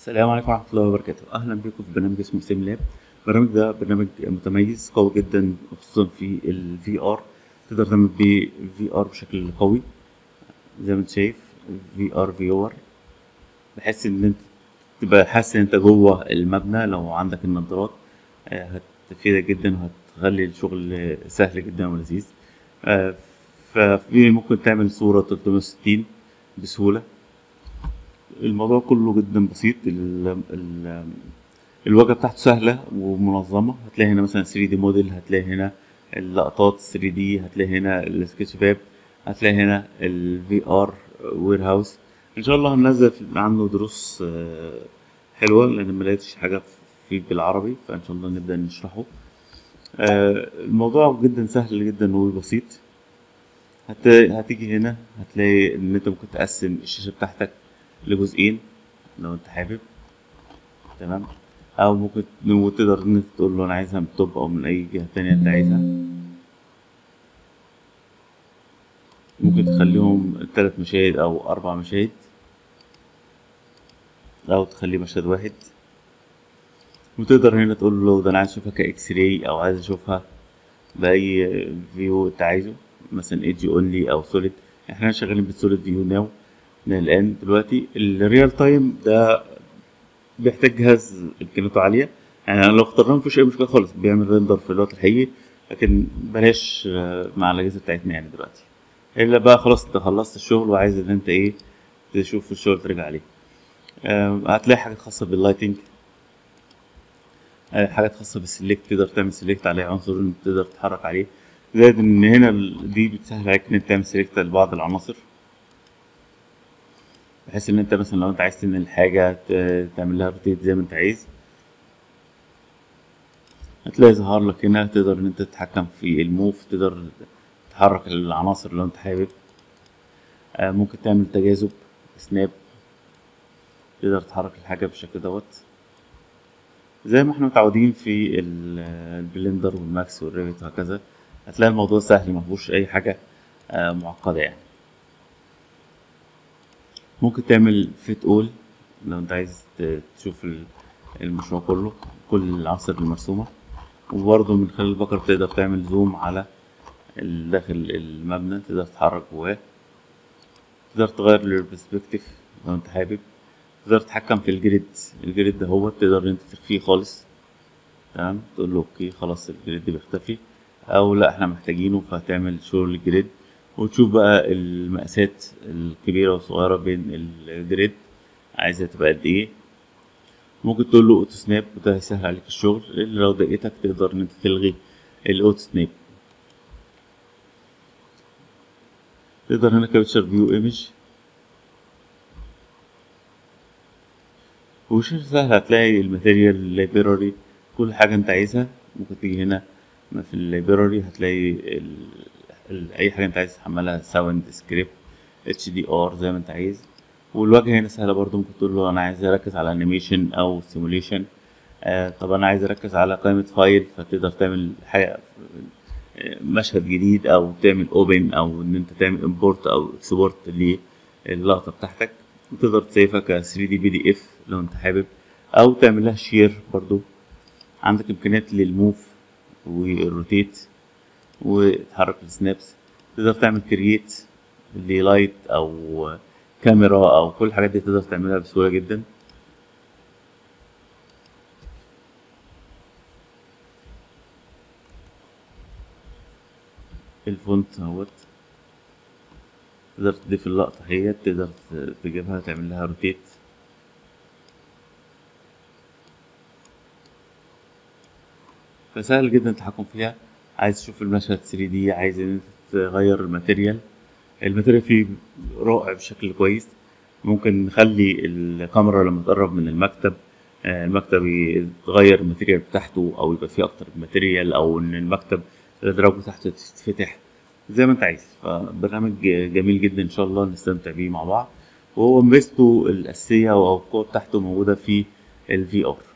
السلام عليكم ورحمة الله وبركاته أهلا بكم في برنامج اسمه سيم لاب البرنامج ده برنامج متميز قوي جدا خصوصا في ال VR تقدر تعمل بيه VR بشكل قوي زي ما انت شايف VR فيور بحيث ان انت تبقى حاسس ان انت جوه المبنى لو عندك النضارات آه، هتفيدك جدا وهتخلي الشغل سهل جدا ولذيذ آه، ففي ممكن تعمل صورة 360 بسهولة الموضوع كله جدا بسيط ال ال الواجهة بتاعته سهلة ومنظمة هتلاقي هنا مثلا 3 دي موديل هتلاقي هنا اللقطات 3 دي هتلاقي هنا السكتش فاب هتلاقي هنا الفي ار وير هاوس ان شاء الله هننزل عنه دروس آه، حلوة لان ما لقيتش حاجة فيه بالعربي فان شاء الله نبدأ نشرحه آه، الموضوع جدا سهل جدا وبسيط هت... هتيجي هنا هتلاقي ان انت ممكن تقسم الشاشة بتاعتك لجزئين لو انت حابب تمام او ممكن وتقدر ان انت تقول له انا عايزها من التوب او من اي جهة تانية انت عايزها ممكن تخليهم تلات مشاهد او اربع مشاهد او تخليه مشهد واحد وتقدر هنا تقول له ده انا عايز اشوفها كاكس راي او عايز اشوفها باي فيو انت عايزه مثلا ايدج اونلي او سوليد احنا شغالين بالسوليد فيو ناو الان دلوقتي الريال تايم ده بيحتاج جهاز امكانياته عاليه يعني لو اخترناه مفيش اي مشكله خالص بيعمل ريندر في الوقت الحقيقي لكن بلاش آه، مع الاجهزه بتاعتنا يعني دلوقتي الا بقى خلاص انت خلصت الشغل وعايز ان انت ايه تشوف الشغل ترجع عليه آه، هتلاقي حاجات خاصه باللايتنج آه، حاجات خاصه بالسلكت تقدر تعمل سلكت عليه عنصر انت تقدر تتحرك عليه زائد ان هنا ال- دي بتسهل عليك ان انت تعمل سلكت لبعض العناصر بحيث ان انت مثلا لو انت عايز تنقل حاجه ت- تعمل لها روتيت زي ما انت عايز هتلاقي ظهر لك هنا تقدر ان انت تتحكم في الموف تقدر تحرك العناصر لو انت حابب آه، ممكن تعمل تجاذب سناب تقدر تحرك الحاجة بالشكل دوت زي ما احنا متعودين في ال- البلندر والماكس والريفت وهكذا هتلاقي الموضوع سهل مفيهوش اي حاجة آه، معقدة يعني ممكن تعمل فيت اول لو انت عايز ت- تشوف ال- المشروع كله كل العناصر المرسومة وبرضه من خلال البكر تقدر تعمل زوم على ال- داخل المبنى تقدر تتحرك جواه تقدر تغير البرسبكتيف لو انت حابب تقدر تتحكم في الجريد الجريد ده هو تقدر ان انت تخفيه خالص تمام تقول له اوكي خلاص الجريد بيختفي او لا احنا محتاجينه فهتعمل شو الجريد وتشوف بقى المقاسات الكبيرة والصغيرة بين الجريد عايزها تبقى قد ايه ممكن تقول له اوتو سناب وده هيسهل عليك الشغل اللي لو ضايقتك تقدر ان انت تلغي الاوتو سناب تقدر هنا كابتشر فيو ايمج وشاشة سهلة هتلاقي الماتيريال اللايبراري كل حاجة انت عايزها ممكن تيجي هنا في اللايبراري هتلاقي ال... ال... اي حاجة انت عايز تحملها ساوند سكريبت اتش دي ار زي ما انت عايز والواجهة هنا سهلة برضو ممكن تقول له انا عايز اركز على انيميشن او سيموليشن آه طب انا عايز اركز على قائمة فايل فتقدر تعمل حاجة مشهد جديد او تعمل اوبن او ان انت تعمل امبورت او اكسبورت للقطه بتاعتك وتقدر تسيفها ك 3 دي بي دي اف لو انت حابب او تعمل لها شير برضو عندك امكانيات للموف والروتيت وتحرك السنابس تقدر تعمل كرييت للايت او كاميرا او كل الحاجات دي تقدر تعملها بسهوله جدا الفونت اهوت تقدر تضيف اللقطة هي تقدر ت- تجيبها تعمل لها روتيت فسهل جدا التحكم فيها عايز تشوف المشهد 3 دي عايز ان انت تغير الماتيريال الماتيريال فيه رائع بشكل كويس ممكن نخلي الكاميرا لما تقرب من المكتب آه، المكتب يتغير الماتيريال بتاعته او يبقى فيه اكتر ماتيريال او ان المكتب الادراج بتاعته تتفتح زي ما انت عايز فبرنامج جميل جدا ان شاء الله نستمتع بيه مع بعض وهو ميزته الاساسيه او القوه بتاعته موجوده في الفي ار